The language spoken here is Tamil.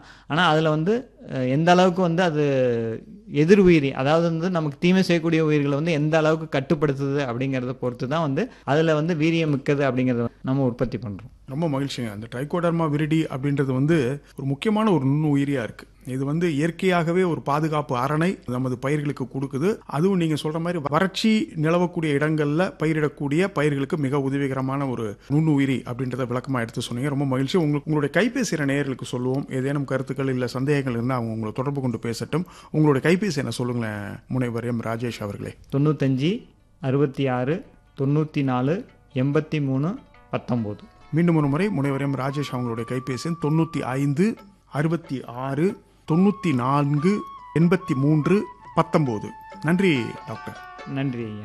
ஆனால் அதில் வந்து அஹ், எந்த அளவுக்கு வந்து அது எதிர் உயிரி அதாவது வந்து நமக்கு தீமை செய்யக்கூடிய உயிர்களை வந்து எந்த அளவுக்கு கட்டுப்படுத்துது அப்படிங்கிறத பொறுத்து தான் வந்து அதில் வந்து வீரியம் மிக்கது அப்படிங்கிறத நம்ம உற்பத்தி பண்ணுறோம் ரொம்ப மகிழ்ச்சிங்க அந்த ட்ரைகோடர்மா விரிடி அப்படின்றது வந்து ஒரு முக்கியமான ஒரு நுண்ணுயிரியா இருக்கு இது வந்து இயற்கையாகவே ஒரு பாதுகாப்பு அரணை நமது பயிர்களுக்கு கொடுக்குது அதுவும் நீங்க சொல்ற மாதிரி வறட்சி நிலவக்கூடிய இடங்கள்ல பயிரிடக்கூடிய பயிர்களுக்கு மிக உதவிகரமான ஒரு நுண்ணுயிரி அப்படின்றத விளக்கமா எடுத்து சொன்னீங்க ரொம்ப மகிழ்ச்சி உங்களுக்கு உங்களுடைய கைபேசி நேயர்களுக்கு சொல்லுவோம் ஏதேனும் கருத்துக்கள் இல்ல சந்தேகங்கள் இருந்தால் அவங்க உங்களை தொடர்பு கொண்டு பேசட்டும் உங்களுடைய கைபேசி என்ன சொல்லுங்களேன் முனைவர் எம் ராஜேஷ் அவர்களே தொண்ணூத்தஞ்சு அறுபத்தி ஆறு தொண்ணூற்றி நாலு எண்பத்தி மூணு பத்தொம்போது மீண்டும் ஒரு முறை முனைவர் எம் ராஜேஷ் அவங்களுடைய கைபேசி எண் தொண்ணூற்றி ஐந்து அறுபத்தி ஆறு தொண்ணூற்றி நான்கு எண்பத்தி மூன்று பத்தொம்போது நன்றி டாக்டர் நன்றி ஐயா